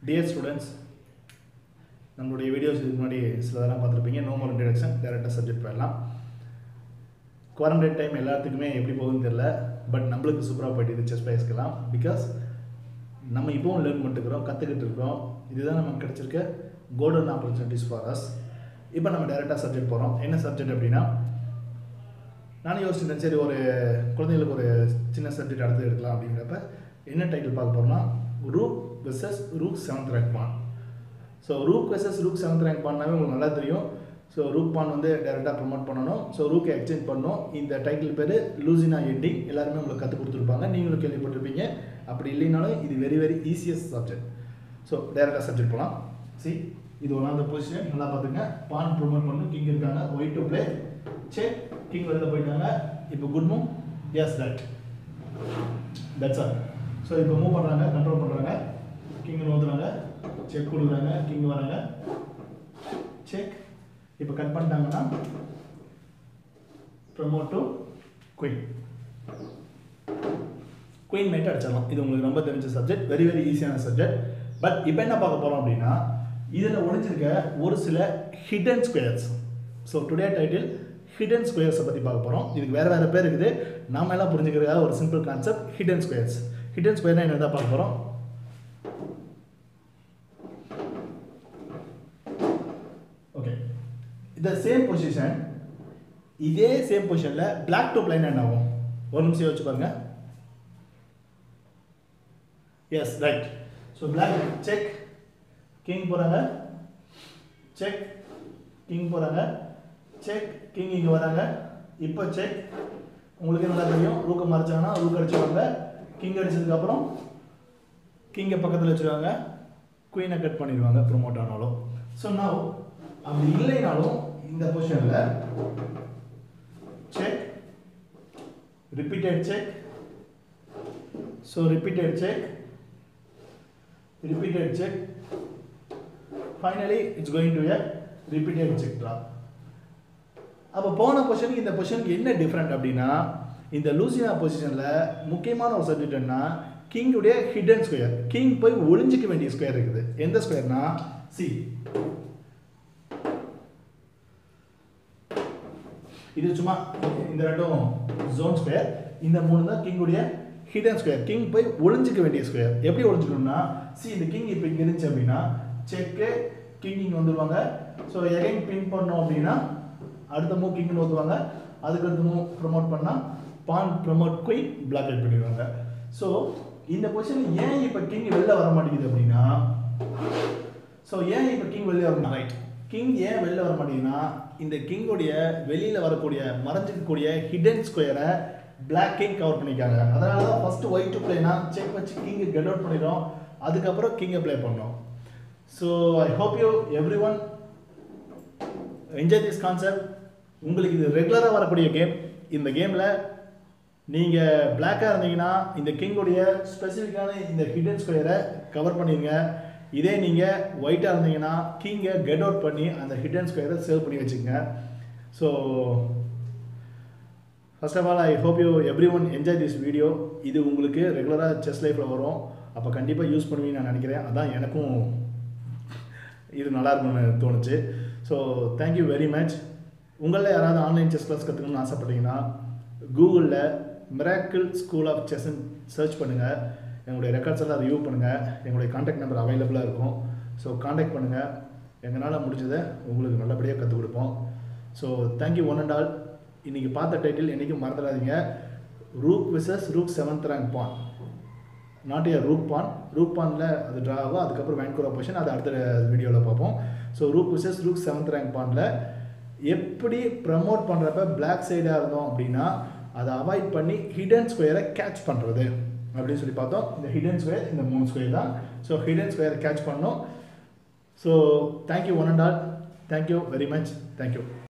dear students நம்மளுடைய videos இதுக்கு முன்னாடி சிலதெல்லாம் பார்த்துருப்பீங்க நோ மோர் இன்ட்ரடக்ஷன் டேரெக்டாக சப்ஜெக்ட் போயிடலாம் குவாரண்டைன் டைம் எல்லாத்துக்குமே எப்படி போகுதுன்னு தெரில பட் நம்மளுக்கு சூப்பராக போயிட்டு இது செஸ் பேசிக்கலாம் பிகாஸ் நம்ம இப்போவும் லேர்ன் பண்ணிட்டுருக்கிறோம் கற்றுக்கிட்டு இருக்கிறோம் இதுதான் நமக்கு கிடச்சிருக்க கோல்டன் ஆப்பர்ச்சுனிட்டிஸ் ஃபார் அஸ் இப்போ நம்ம டேரெக்டாக சப்ஜெக்ட் போகிறோம் என்ன சப்ஜெக்ட் அப்படின்னா நானும் யோசிச்சிருந்தேன் சரி ஒரு குழந்தைங்களுக்கு ஒரு சின்ன சப்ஜெக்ட் அடுத்து எடுக்கலாம் அப்படிங்கிறப்ப என்ன டைட்டில் பார்க்க போகிறோம்னா rook versus rook seventh rank pawn so rook versus rook seventh rank பான்னாவே உங்களுக்கு நல்லா தெரியும் ஸோ ரூக் பான் வந்து டேரெக்டாக ப்ரொமோட் பண்ணணும் ஸோ ரூக்கை எக்ஸ்சேஞ்ச் பண்ணணும் இந்த டைட்டில் பேர் லூசினா எண்டிங் எல்லாருமே உங்களுக்கு கற்றுக் கொடுத்துருப்பாங்க நீங்களும் கேள்விப்பட்டிருப்பீங்க அப்படி இல்லைனாலும் இது very very easiest subject so டேரெக்டாக சப்ஜெக்ட் போகலாம் சி இது ஒன்றாவது பொசிஷன் நல்லா பார்த்துங்க பான் ப்ரொமோட் பண்ணணும் கிங் இருக்காங்க white to play check king வெளில போயிட்டாங்க இப்போ good move yes that that's all so இப்போ மூவ் பண்ணுறாங்க கண்ட்ரோல் பண்ணுறாங்க கிங் நோத்துறாங்க செக் கொடுக்குறாங்க கிங் வராங்க செக் இப்போ கட் பண்ணிட்டாங்கன்னா promote to queen queen mate அடிச்சிடலாம் இது உங்களுக்கு ரொம்ப தெரிஞ்ச சப்ஜெக்ட் வெரி வெரி ஈஸியான சப்ஜெக்ட் பட் இப்போ என்ன பார்க்க போகிறோம் அப்படின்னா இதில் ஒழிஞ்சிருக்க ஒரு சில hidden squares so today title hidden ஸ்கொயர்ஸை பற்றி பார்க்க போகிறோம் இதுக்கு வேறு வேறு பேர் இருக்குது நாம எல்லாம் புரிஞ்சுக்கிறதுக்காக ஒரு simple concept hidden squares hidden ஸ்கொயர்னா என்ன தான் பார்க்க போகிறோம் ஓகே இந்த சேம் பொசிஷன் இதே சேம் பொசிஷனில் பிளாக் டு பிளைன் என்ன ஆகும் ஒரு நிமிஷம் யோசிச்சு பாருங்க yes right so black check king போகிறாங்க செக் கிங் போகிறாங்க செக் கிங் இங்கே வராங்க இப்போ செக் உங்களுக்கு நல்லா தெரியும் ரூக்கை மறைச்சாங்கன்னா ரூக் அடிச்சுவாங்க கிங் அடிச்சதுக்கப்புறம் கிங்கை பக்கத்தில் வச்சுருவாங்க குயினை கட் பண்ணிடுவாங்க ப்ரொமோட் ஆனாலும் ஸோ நான் அப்படி இல்லைனாலும் இந்த பொசிஷனில் check repeated check so repeated check repeated check finally it's going to a repeated check draw அப்போ போன பொசிஷனுக்கு இந்த பொசிஷனுக்கு என்ன டிஃப்ரெண்ட் அப்படின்னா இந்த லூசினா பொசிஷனில் முக்கியமான ஒரு சப்ஜெக்ட் என்ன கிங்குடைய ஹிடன் ஸ்கொயர் கிங் போய் ஒளிஞ்சிக்க வேண்டிய ஸ்கொயர் இருக்குது எந்த ஸ்கொயர்னா சி இது சும்மா இந்த ரெண்டும் ஜோன் ஸ்கொயர் இந்த மூணு தான் கிங்குடைய ஹிடன் ஸ்கொயர் கிங் போய் ஒளிஞ்சிக்க வேண்டிய ஸ்கொயர் எப்படி ஒளிஞ்சிக்கணும்னா சி இந்த கிங் இப்போ இங்கே இருந்துச்சு அப்படின்னா செக்கு கிங் இங்கே வந்துடுவாங்க ஸோ எகைன் பின் பண்ணோம் அப்படின்னா அடுத்த மூவ் கிங்னு ஊற்றுவாங்க அதுக்கு அடுத்த மூவ் ப்ரொமோட் பண்ணால் pawn promote queen black out பண்ணிடுவாங்க ஸோ இந்த பொசிஷன் ஏன் இப்போ கிங் வெளில வர மாட்டேங்குது அப்படின்னா ஸோ ஏன் இப்போ கிங் வெளில வர ரைட் கிங் ஏன் வெளில வர மாட்டேங்குதுன்னா இந்த கிங்கோடைய வெளியில் வரக்கூடிய மறைஞ்சிக்கக்கூடிய ஹிடன் ஸ்கொயரை பிளாக் கிங் கவர் பண்ணிக்காங்க அதனால தான் ஃபஸ்ட்டு ஒயிட் டு பிளேனா செக் வச்சு கிங்கை கெட் அவுட் பண்ணிடும் அதுக்கப்புறம் கிங்கை ப்ளே பண்ணோம் so I hope you everyone enjoy this concept உங்களுக்கு இது ரெகுலராக வரக்கூடிய கேம் இந்த கேமில் நீங்கள் பிளாக்காக இருந்தீங்கன்னா இந்த கிங்குடைய ஸ்பெசிஃபிக்கான இந்த ஹிடன் ஸ்கொயரை கவர் பண்ணிடுங்க இதே நீங்கள் ஒயிட்டாக இருந்தீங்கன்னா கிங்கை கெட் அவுட் பண்ணி அந்த ஹிடன் ஸ்கொயரை சேவ் பண்ணி வச்சுக்கோங்க so first of all I hope you everyone enjoy this video இது உங்களுக்கு ரெகுலராக செஸ் லைஃப்பில் வரும் அப்போ கண்டிப்பாக யூஸ் பண்ணுவீங்கன்னு நான் நினைக்கிறேன் அதான் எனக்கும் இது நல்லா இருக்கும்னு தோணுச்சு ஸோ தேங்க்யூ வெரி மச் உங்களில் யாராவது ஆன்லைன் செஸ் கிளாஸ் கற்றுக்கணும்னு ஆசைப்பட்டீங்கன்னா கூகுளில் மிராக்கிள் ஸ்கூல் ஆஃப் செஸ்ன்னு சர்ச் பண்ணுங்கள் எங்களுடைய ரெக்கார்ட்ஸ் எல்லாம் ரிவ்யூ பண்ணுங்கள் எங்களுடைய காண்டாக்ட் நம்பர் அவைலபிளாக இருக்கும் ஸோ காண்டாக்ட் பண்ணுங்கள் எங்களால் முடிஞ்சதை உங்களுக்கு நல்லபடியாக கற்றுக் கொடுப்போம் so thank you one and all இன்றைக்கி பார்த்த டைட்டில் என்றைக்கும் மறந்துடாதீங்க rook versus rook seventh rank pawn not a rook pawn rook பானில் அது ட்ரா ஆகும் அதுக்கப்புறம் வேன்கூரா பொசிஷன் அது அடுத்த வீடியோவில் பார்ப்போம் so rook versus rook seventh rank பானில் எப்படி ப்ரமோட் பண்ணுறப்ப பிளாக் சைடாக இருந்தோம் அப்படின்னா அதை அவாய்ட் பண்ணி ஹிடன் ஸ்கொயரை கேட்ச் பண்ணுறது அப்படின்னு சொல்லி பார்த்தோம் இந்த ஹிடன் ஸ்கொயர் இந்த மூணு ஸ்கொயர் தான் ஸோ ஹிடன் ஸ்கொயரை கேட்ச் பண்ணோம் so thank you one and all thank you very much thank you